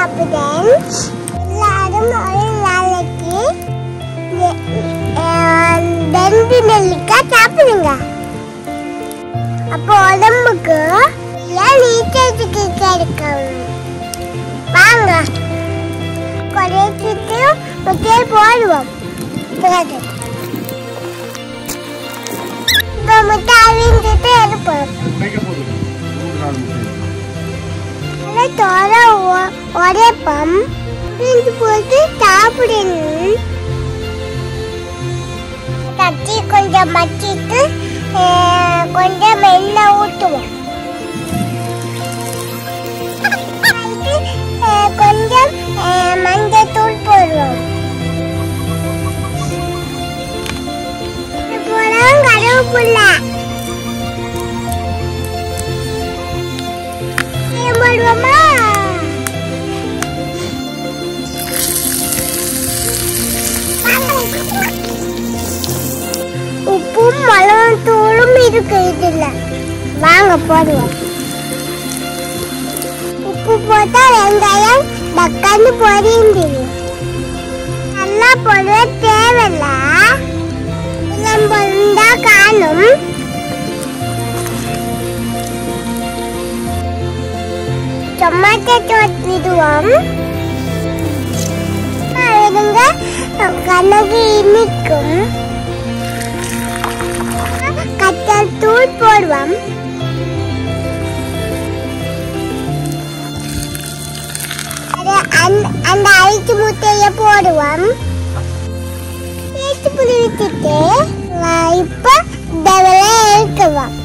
friends எல்லாரும் ஒரு நாளைக்கு ரெ- அஹ், ரெண்டு நெல்லிக்காய் சாப்பிடுங்க அப்போ உடம்புக்கு எல்லாம் நீச்சத்துக்கு கிடைக்கும் வாங்க குறைச்சிட்டு முட்டையை போடுவோம் பிறகு இப்போ முட்டை அவிஞ்சிட்டு எடுப்போம் உடைக்க போகுது மூணு நாள் முட்டை நல்லா தோற ஒ- உடைப்போம் பிரிஞ்சு போட்டு சாப்பிடணும் கட்டி கொஞ்சம் மச்சிட்டு அஹ், கொஞ்சம் எண்ணெய் ஊற்றுவோம் அதுக்கு, அஹ், கொஞ்சம் அஹ், மஞ்சத்தூள் போடுவோம் இது போல கருவேப்பில்லை இது போடுவோமா உப்பும் மிளகாத்தூளும் இருக்கு இதுல வாங்க போடுவோம் உப்பு போட்டா வெங்காயம் டக்கான்னு பொரியுது நல்லா போடுவ தேவையில்ல எல்லாம் பொருந்தா காணும் டொமாட்டோ தோற்றிடுவோம் இருங்க கண்ணகி இனிக்கும் கத்தல் தூள் போடுவோம் அது அந்த- அந்த ஐட்டு முட்டைய போடுவோம் சேர்த்து புளி விட்டுட்டு ஆ, இப்ப டபுளா இருக்குவோம்